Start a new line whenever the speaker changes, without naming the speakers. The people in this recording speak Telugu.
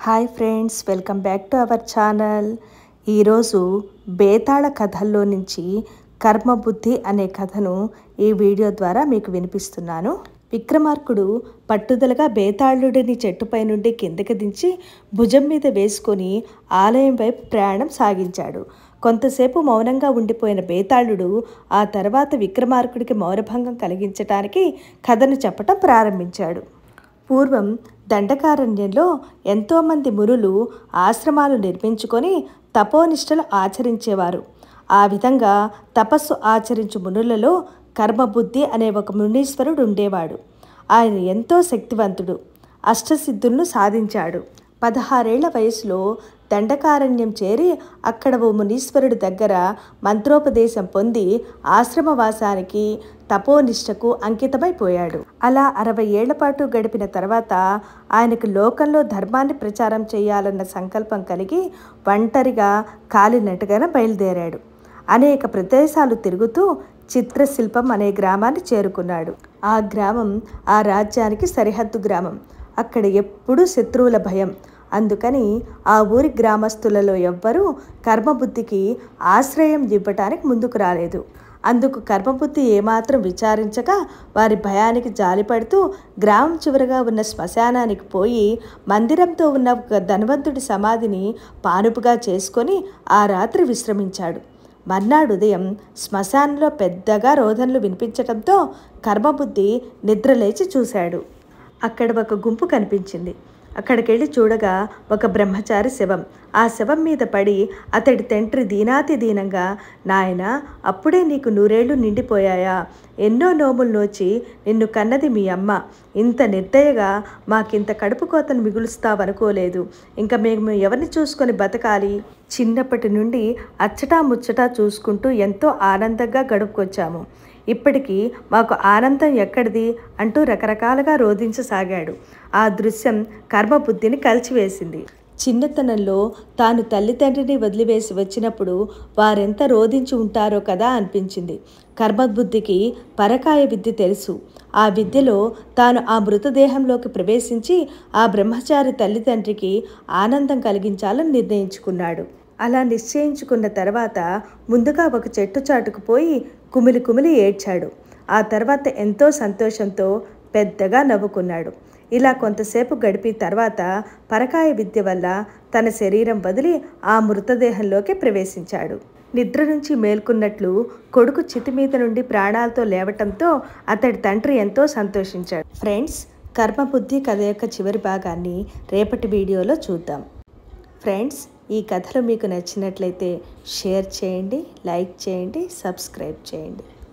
hi friends welcome back to our channel ఈరోజు బేతాళ కథల్లో నుంచి కర్మబుద్ధి అనే కథను ఈ వీడియో ద్వారా మీకు వినిపిస్తున్నాను విక్రమార్కుడు పట్టుదలగా బేతాళుడిని చెట్టుపై నుండి కిందకి దించి భుజం మీద వేసుకొని ఆలయం వైపు ప్రయాణం సాగించాడు కొంతసేపు మౌనంగా ఉండిపోయిన బేతాళుడు ఆ తర్వాత విక్రమార్కుడికి మౌనభంగం కలిగించటానికి కథను చెప్పటం ప్రారంభించాడు పూర్వం దండకారణ్యంలో ఎంతోమంది మునులు ఆశ్రమాలు నిర్మించుకొని తపోనిష్టలు ఆచరించేవారు ఆ విధంగా తపస్సు ఆచరించు మునులలో కర్మబుద్ధి అనే ఒక మునీశ్వరుడు ఉండేవాడు ఆయన ఎంతో శక్తివంతుడు అష్టసిద్ధులను సాధించాడు పదహారేళ్ల వయసులో దండకారణ్యం చేరి అక్కడ ఓ మునీశ్వరుడి దగ్గర మంత్రోపదేశం పొంది ఆశ్రమవాసానికి తపోనిష్టకు అంకితమైపోయాడు అలా అరవై ఏళ్ల పాటు గడిపిన తర్వాత ఆయనకు లోకంలో ధర్మాన్ని ప్రచారం చేయాలన్న సంకల్పం కలిగి ఒంటరిగా కాలినట్టుగా బయలుదేరాడు అనేక ప్రదేశాలు తిరుగుతూ చిత్రశిల్పం అనే గ్రామాన్ని చేరుకున్నాడు ఆ గ్రామం ఆ రాజ్యానికి సరిహద్దు గ్రామం అక్కడ ఎప్పుడూ శత్రువుల భయం అందుకని ఆ ఊరి గ్రామస్తులలో ఎవ్వరూ కర్మబుద్ధికి ఆశ్రయం ఇవ్వటానికి ముందుకు రాలేదు అందుకు కర్మబుద్ధి ఏమాత్రం విచారించక వారి భయానికి జాలిపడుతూ గ్రామం చివరగా ఉన్న శ్మశానానికి పోయి మందిరంతో ఉన్న ఒక ధనవంతుడి సమాధిని పానుపుగా చేసుకొని ఆ రాత్రి విశ్రమించాడు మర్నాడు ఉదయం శ్మశానంలో పెద్దగా రోదనలు వినిపించటంతో కర్మబుద్ధి నిద్రలేచి చూశాడు అక్కడ ఒక గుంపు కనిపించింది అక్కడికెళ్ళి చూడగా ఒక బ్రహ్మచారి శవం ఆ శవం మీద పడి అతడి తండ్రి దీనాతి దీనంగా నాయన అప్పుడే నీకు నూరేళ్లు నిండిపోయాయా ఎన్నో నోములు నోచి నిన్ను కన్నది మీ అమ్మ ఇంత నిర్దయగా మాకింత కడుపు కోతను మిగులుస్తావనుకోలేదు ఇంకా మేము ఎవరిని చూసుకొని బతకాలి చిన్నప్పటి నుండి అచ్చటా ముచ్చటా చూసుకుంటూ ఎంతో ఆనందంగా గడుపుకొచ్చాము ఇప్పటికీ మాకు ఆనందం ఎక్కడిది అంటూ రకరకాలుగా రోధించసాగాడు ఆ దృశ్యం కర్మబుద్ధిని కలిచివేసింది చిన్నతనంలో తాను తల్లిదండ్రిని వదిలివేసి వచ్చినప్పుడు వారెంత రోధించి ఉంటారో కదా అనిపించింది కర్మబుద్ధికి పరకాయ విద్య తెలుసు ఆ విద్యలో తాను ఆ మృతదేహంలోకి ప్రవేశించి ఆ బ్రహ్మచారి తల్లిదండ్రికి ఆనందం కలిగించాలని నిర్ణయించుకున్నాడు అలా నిశ్చయించుకున్న తర్వాత ముందుగా ఒక చెట్టు చాటుకు పోయి కుమిలి కుమిలి ఏడ్చాడు ఆ తర్వాత ఎంతో సంతోషంతో పెద్దగా నవ్వుకున్నాడు ఇలా కొంతసేపు గడిపి తర్వాత పరకాయ విద్య వల్ల తన శరీరం వదిలి ఆ మృతదేహంలోకి ప్రవేశించాడు నిద్ర నుంచి మేల్కొన్నట్లు కొడుకు చితి మీద నుండి ప్రాణాలతో లేవటంతో అతడి తండ్రి ఎంతో సంతోషించాడు ఫ్రెండ్స్ కర్మబుద్ధి కథ యొక్క చివరి భాగాన్ని రేపటి వీడియోలో చూద్దాం ఫ్రెండ్స్ ఈ కథలు మీకు నచ్చినట్లయితే షేర్ చేయండి లైక్ చేయండి సబ్స్క్రైబ్ చేయండి